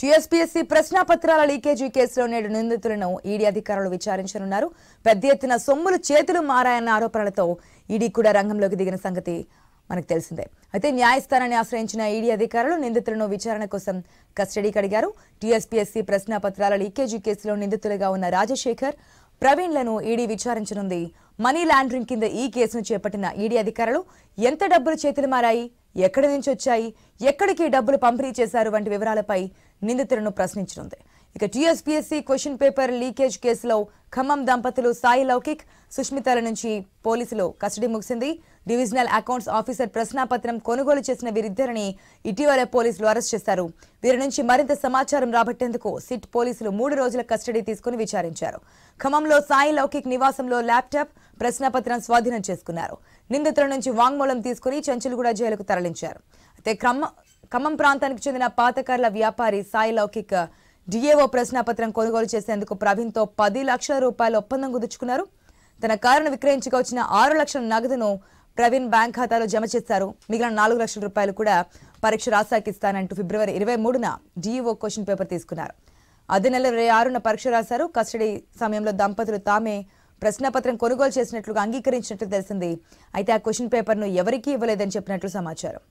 TSPSC ప్రశ్నాపత్రాల leakage కేసులో నేడు నిందితులను ఈడీ అధికారులు విచారించనున్నారు పెద్ద ఎత్తున సొమ్ములు చేతులు మారాయన్న ఆరోపణలతో ఈడీ కూడా రంగంలోకి దిగిన సంగతి మనకు తెలిసిందే అయితే న్యాయస్థానాన్ని ఆశ్రయించిన ఈడీ అధికారులు నిందితులను విచారణ కోసం కస్టడీకి అడిగారు టీఎస్పీఎస్సీ ప్రశ్నాపత్రాల లీకేజీ కేసులో నిందితులుగా ఉన్న రాజశేఖర్ ప్రవీణ్లను ఈడీ విచారించనుంది మనీ లాండరింగ్ కింద ఈ కేసును చేపట్టిన ఈడీ అధికారులు ఎంత డబ్బులు చేతులు మారాయి ఎక్కడి నుంచి వచ్చాయి ఎక్కడికి డబ్బులు పంపిణీ చేశారు వంటి వివరాలపై నిందితులను ప్రశ్నించనుంది ఇక టీఎస్పీఎస్సీ క్వశ్చన్ పేపర్ లీకేజ్ కేసులో ఖమ్మం దంపతులు సాయి లౌకిక్ సుష్మితల నుంచి పోలీసులు కస్టడీ ముగిసింది డివిజనల్ అకౌంట్స్ ఆఫీసర్ ప్రశ్నాపత్రం కొనుగోలు చేసిన వీరిద్దరిని ఇటీవలే పోలీసులు అరెస్ట్ చేశారు వీరి నుంచి మరింత సమాచారం రాబట్టేందుకు సిట్ పోలీసులు మూడు రోజుల కస్టడీ తీసుకుని విచారించారు ఖమ్మంలో సాయి లౌకిక్ నివాసంలో ల్యాప్టాప్ ప్రశ్నాపత్రం స్వాధీనం చేసుకున్నారు నిందితుల నుంచి వాంగ్మూలం తీసుకుని చెంచులుగూడ జైలుకు తరలించారు అయితే ఖమ్మ ఖమ్మం ప్రాంతానికి చెందిన పాతకార్ల వ్యాపారి సాయి లౌకిక్ డిఏఓ ప్రశ్నాపత్రం కొనుగోలు చేసేందుకు ప్రవీణ్తో పది లక్షల రూపాయల ఒప్పందం కుదుర్చుకున్నారు తన కారును విక్రయించగా వచ్చిన ఆరు లక్షల నగదును ప్రవీణ్ బ్యాంక్ ఖాతాలో జమ చేశారు మిగిలిన నాలుగు లక్షల రూపాయలు కూడా పరీక్ష రాసాకిస్తానంటూ ఫిబ్రవరి ఇరవై మూడున డిఈఓ క్వశ్చన్ పేపర్ తీసుకున్నారు అదే నెల ఇరవై ఆరున పరీక్ష రాశారు కస్టడీ సమయంలో దంపతులు తామే ప్రశ్నపత్రం కొనుగోలు చేసినట్లుగా అంగీకరించినట్లు తెలిసింది అయితే ఆ క్వశ్చన్ పేపర్ను ఎవరికీ ఇవ్వలేదని చెప్పినట్లు సమాచారం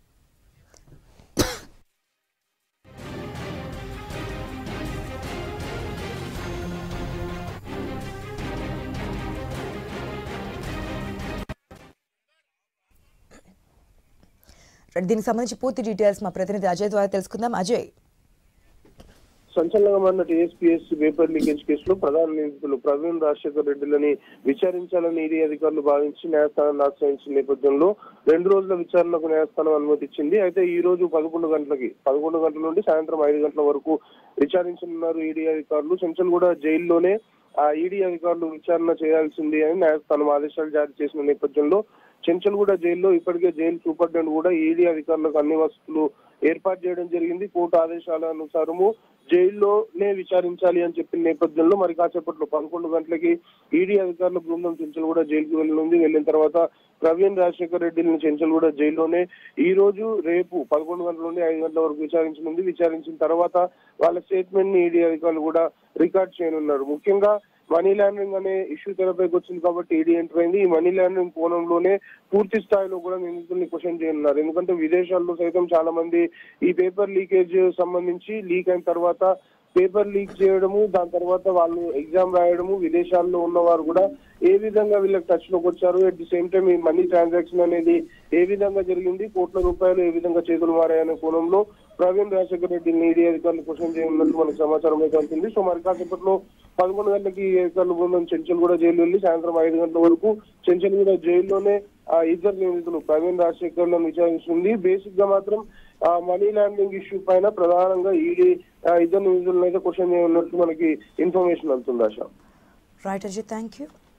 దీనికి సంబంధించి పూర్తి డీటెయిల్స్ మా ప్రతినిధి అజయ్ ద్వారా తెలుసుకుందాం అజయ్ సంచలనంగా ఉన్న టీఎస్పీఎస్ పేపర్ లీకేజ్ కేసులో ప్రధాన నిందితులు ప్రవీణ్ రాజశేఖర్ రెడ్డిలని విచారించాలని ఈడీ అధికారులు భావించి న్యాయస్థానాన్ని ఆశ్రయించిన నేపథ్యంలో రెండు రోజుల విచారణకు న్యాయస్థానం అనుమతిచ్చింది అయితే ఈ రోజు పదకొండు గంటలకి పదకొండు గంటల నుండి సాయంత్రం ఐదు గంటల వరకు విచారించనున్నారు ఈడీ అధికారులు చెంచల్గూడ జైల్లోనే ఆ ఈడీ అధికారులు విచారణ చేయాల్సింది అని న్యాయస్థానం ఆదేశాలు జారీ చేసిన నేపథ్యంలో చెంచల్గూడ జైల్లో ఇప్పటికే జైలు సూపరింటెండెంట్ కూడా ఈడీ అధికారులకు అన్ని వసతులు ఏర్పాటు చేయడం జరిగింది కోర్టు ఆదేశాల అనుసారము జైల్లోనే విచారించాలి అని చెప్పిన నేపథ్యంలో మరి కాసేపట్లో పదకొండు గంటలకి ఈడీ అధికారుల బృందం చెంచల్గూడ జైలుకి వెళ్ళనుంది వెళ్ళిన తర్వాత ప్రవీణ్ రాజశేఖర్ రెడ్డిని చెంచల్గూడ జైల్లోనే ఈ రోజు రేపు పదకొండు గంటల నుండి ఐదు గంటల వరకు విచారించనుంది విచారించిన తర్వాత వాళ్ళ స్టేట్మెంట్ ని ఈడీ అధికారులు కూడా రికార్డ్ చేయనున్నారు ముఖ్యంగా మనీ లాండరింగ్ అనే ఇష్యూ తెరపైకి వచ్చింది కాబట్టి ఈడీ ఎంటర్ అయింది ఈ మనీ లాండరింగ్ కోణంలోనే పూర్తి స్థాయిలో కూడా నిందితుల్ని క్వశ్చన్ చేయనున్నారు ఎందుకంటే విదేశాల్లో సైతం చాలా మంది ఈ పేపర్ లీకేజ్ సంబంధించి లీక్ అయిన తర్వాత పేపర్ లీక్ చేయడము దాని తర్వాత వాళ్ళు ఎగ్జామ్ రాయడము విదేశాల్లో ఉన్నవారు కూడా ఏ విధంగా వీళ్ళకి టచ్ లోకి వచ్చారు అట్ ది సేమ్ టైం ఈ మనీ ట్రాన్సాక్షన్ అనేది ఏ విధంగా జరిగింది కోట్ల రూపాయలు ఏ విధంగా చేతులు మారాయనే కోణంలో ప్రవీణ్ రాజశేఖర్ రెడ్డిని ఈడీ అధికారులు క్వశ్చన్ చేయనున్నట్టు మనకు సమాచారం అయితే అవుతుంది సో మరి కాసేపట్లో పదకొండు గంటలకి ఈ అధికారుల బృందం చెంచల్ కూడా జైలు వెళ్ళి సాయంత్రం ఐదు గంటల వరకు చెంచల్ కూడా జైల్లోనే ఆ ఇద్దరు నిందితులు ప్రవీణ్ రాజశేఖర్ విచారిస్తుంది బేసిక్ గా మాత్రం ఆ మనీ లాండరింగ్ ఇష్యూ పైన ప్రధానంగా ఈడీ ఇద్దరు నిందితులను అయితే క్వశ్చన్ చేయనున్నట్టు మనకి ఇన్ఫర్మేషన్ అందుతుంది Asha right Ajay thank you